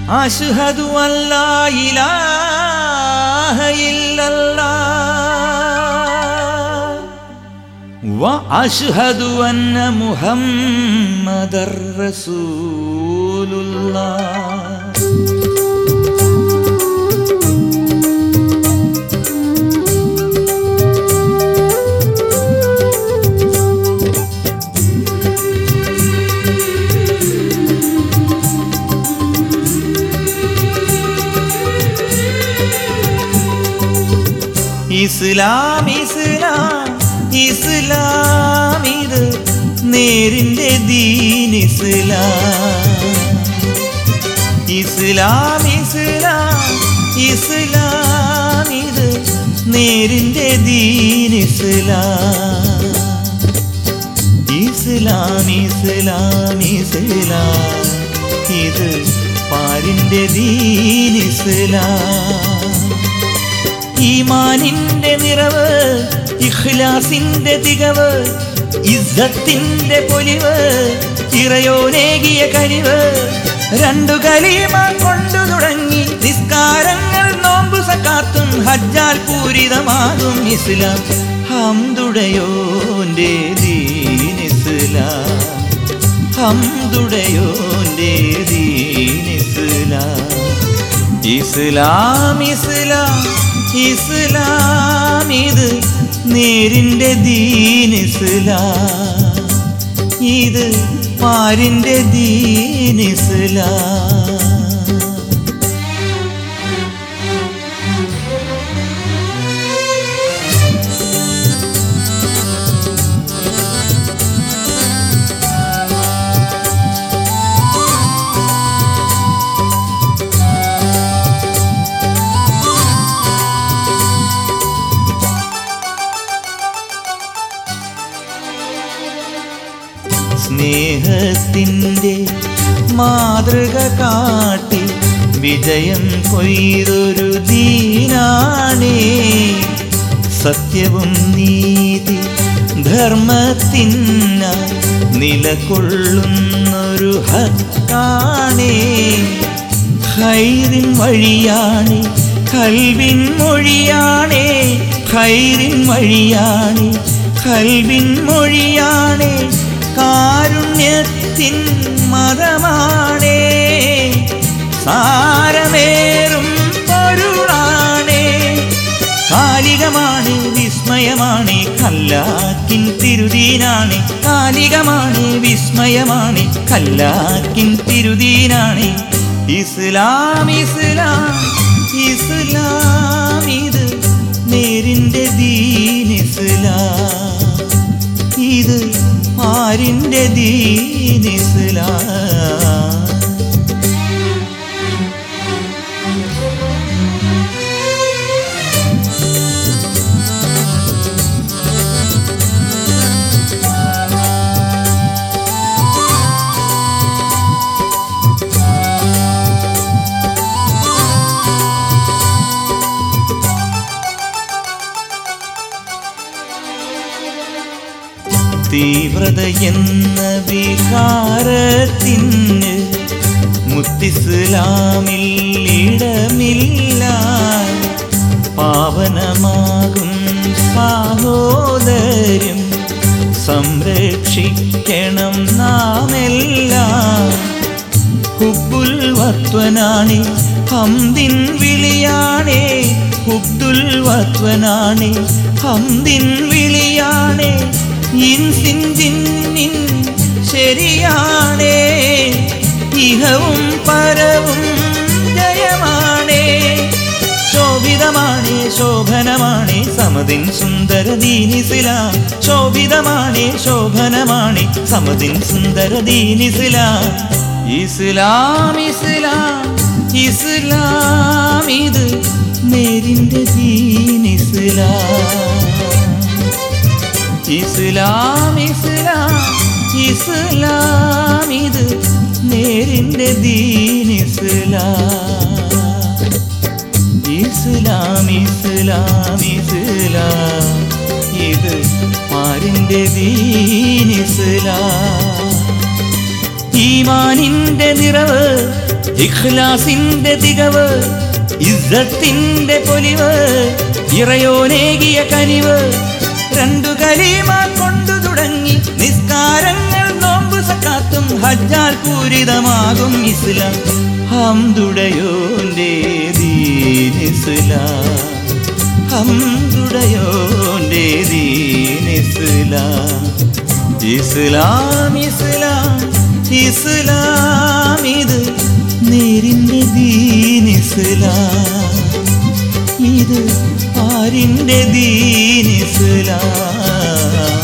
അഷ്ഹദു അല്ലാ ഇലാഹ ഇല്ലല്ലാഹ് വ അഷ്ഹദു അന്ന മുഹമ്മദർ റസൂലുള്ളാഹ് ഇസ്ലാം ഇസ്ലാം ഇസ്ലാം ഇത് നേരിൻ്റെ ദീൻ ഇസ്ലാം ഇസ്ലാം ഇസ്ലാം ഇസ്ലാം ഇത് നേരിൻ്റെ ദീൻ ഇസ്ലാം ഇസ്ലാം ഇസ്ലാം ഇസ്ലാം ഇത് പാരിൻ്റെ ദീൻ ഇസ്ലാം ഈമാനിന്റെ നിറവ് ഇഖ്ലാസിന്റെ തികവ് ഇസ്സത്തിന്റെ പൊലിവ് ഇറയോനേകിയ കഴിവ് രണ്ടു കലീമ കൊണ്ടു തുടങ്ങി നിസ്കാരങ്ങൾ നോമ്പു സക്കാത്തും ഹജ്ജാൽ പൂരിതമാകും ഇസ്ലാം ഹംദുടയോന്റെ ദീൻ ഇസ്ലാം ഹംദുടയോന്റെ ദീൻ ഇസ്ലാം ഇസ്ലാം ഇസ്ലാം ഇസ്ലാം ഇത് നേരിൻ്റെ ദീൻ ഇസ്ലാം ഇത് പാരിൻ്റെ ദീൻ ഇസ്ലാം സ്നേഹത്തിൻ്റെ മാതൃക കാട്ടി വിജയം കൊയ്തൊരു ദീനാണേ സത്യവും നീതി ധർമ്മത്തിനായി നിലകൊള്ളുന്നൊരു ഹക്കാണേ ഖൈറിൻ വഴിയാണേ കൽവിൻ മൊഴിയാണേ ഖൈറിൻ വഴിയാണേ കൽവിൻ മൊഴിയാണേ കാരുണ്യത്തിൻ മതമാണേ സാരമേറും പൊരുളാണേ കാലികമാണ് വിസ്മയമാണ് കല്ലാക്കിൻ തിരുതീനാണ് കാലികമാണ് വിസ്മയമാണ് കല്ലാക്കിൻ തിരുതീനാണ് ഇസ്ലാം ഇസ്ലാം ഇസ്ലാം ഇത് നേരിൻ്റെ ദീൻ ഇസ്ലാം ഇത് ആരിൻ്റെ ദീൻ ഇസ്ലാം തീവ്രത എന്ന വികാരത്തിന് മുത്തിസ്ലാമിൽ ഇടമില്ല പാവനമാകും സാഹോദര്യം സംരക്ഷിക്കണം നാമെല്ലാം ഹുബുൽ വത്വനാണി ഹംദിൻ വിളിയാണേ ഹുബ്ദുൽ വത്വനാണി ഹംദിൻ വിളിയാണേ ഇൻസിൻ ജിന്നിൻ ശരിയാണേ ഇഹവും പരവും ജയമാണേ ശോഭിതമാണേ ശോഭനമാണേ സമതിൻ സുന്ദര ദീനിസിലാം ശോഭിതമാണേ ശോഭനമാണേ സമതിൻ സുന്ദര ദീനിസിലാം ഇസ്ലാം ഇസ്ലാം ഇസ്ലാം ഇത് നേരിൻ്റെ ദീൻ ഇസ്ലാം ഇസ്ലാം ഇസ്ലാം ഇസ്ലാം ഇത് നേരിൻ്റെ ദീൻ ഇസ്ലാം ഇസ്ലാം ഇസ്ലാം ഇസ്ലാം ഇത് ആരിൻ്റെ ദീൻ ഇസ്ലാം ഈമാനിന്റെ നിറവ് ഇഖ്ലാസിന്റെ തികവ് ഇസ്സത്തിന്റെ പൊലിവ് ഇറയോനേകിയ കനിവ് രണ്ടു കലീമ കൊണ്ടു തുടങ്ങി നിസ്കാരങ്ങൾ നോമ്പ് സക്കാത്തും ഹജ്ജാൽ പൂരിതമാകും ഇസ്ലാം ഹംദുടയോന്റെ ദീൻ ഇസ്ലാം ഹംദുടയോന്റെ ദീൻ ഇസ്ലാം ഇസ്ലാം ഇസ്ലാം ഇസ്ലാം ഇത് നേരിന്റെ ദീൻ ഇസ്ലാം ഇത് ആരിന്റെ ദീൻ ഇസ്ലാം